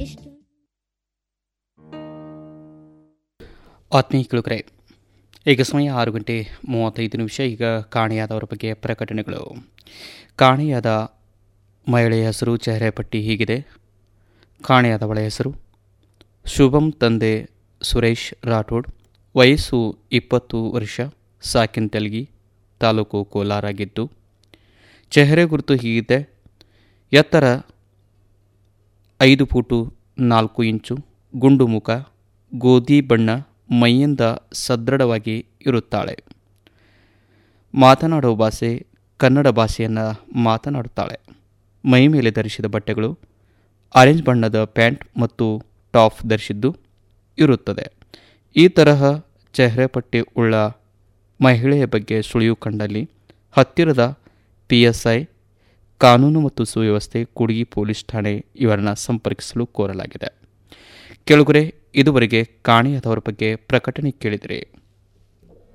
ಎಷ್ಟು ಆತ್ಮೀಯ ಕೇಳುಗರೆ ಈಗ ಸಮಯ ಆರು ಗಂಟೆ ಮೂವತ್ತೈದು ನಿಮಿಷ ಈಗ ಕಾಣೆಯಾದವರ ಬಗ್ಗೆ ಪ್ರಕಟಣೆಗಳು ಕಾಣೆಯಾದ ಮಹಿಳೆಯ ಹೆಸರು ಚೆಹರೆ ಪಟ್ಟಿ ಹೀಗಿದೆ ಕಾಣೆಯಾದವಳ ಹೆಸರು ಶುಭಂ ತಂದೆ ಸುರೇಶ್ ರಾಠೋಡ್ ವಯಸ್ಸು ಇಪ್ಪತ್ತು ವರ್ಷ ಸಾಕಿನ್ ತೆಲಗಿ ತಾಲೂಕು ಕೋಲಾರಾಗಿದ್ದು ಚೆಹರೆ ಗುರುತು ಹೀಗಿದೆ ಎತ್ತರ ಐದು ಫೂಟು ನಾಲ್ಕು ಇಂಚು ಗುಂಡು ಮುಖ ಗೋಧಿ ಬಣ್ಣ ಮೈಯಿಂದ ಸದೃಢವಾಗಿ ಇರುತ್ತಾಳೆ ಮಾತನಾಡುವ ಭಾಷೆ ಕನ್ನಡ ಭಾಷೆಯನ್ನು ಮಾತನಾಡುತ್ತಾಳೆ ಮೈ ಮೇಲೆ ಧರಿಸಿದ ಬಟ್ಟೆಗಳು ಆರೆಂಜ್ ಬಣ್ಣದ ಪ್ಯಾಂಟ್ ಮತ್ತು ಟಾಪ್ ಧರಿಸಿದ್ದು ಇರುತ್ತದೆ ಈ ತರಹ ಚೆಹರೆ ಪಟ್ಟಿ ಉಳ್ಳ ಮಹಿಳೆಯ ಬಗ್ಗೆ ಸುಳಿವು ಕಂಡಲ್ಲಿ ಹತ್ತಿರದ ಪಿ ಎಸ್ ಐ ಕಾನೂನು ಮತ್ತು ಸುವ್ಯವಸ್ಥೆ ಕುಡುಗಿ ಪೊಲೀಸ್ ಠಾಣೆ ಇವರನ್ನು ಸಂಪರ್ಕಿಸಲು ಕೋರಲಾಗಿದೆ ಕೆಳಗರೆ ಇದುವರೆಗೆ ಕಾಣೆಯಾದವರ ಬಗ್ಗೆ ಪ್ರಕಟಣೆ ಕೇಳಿದರೆ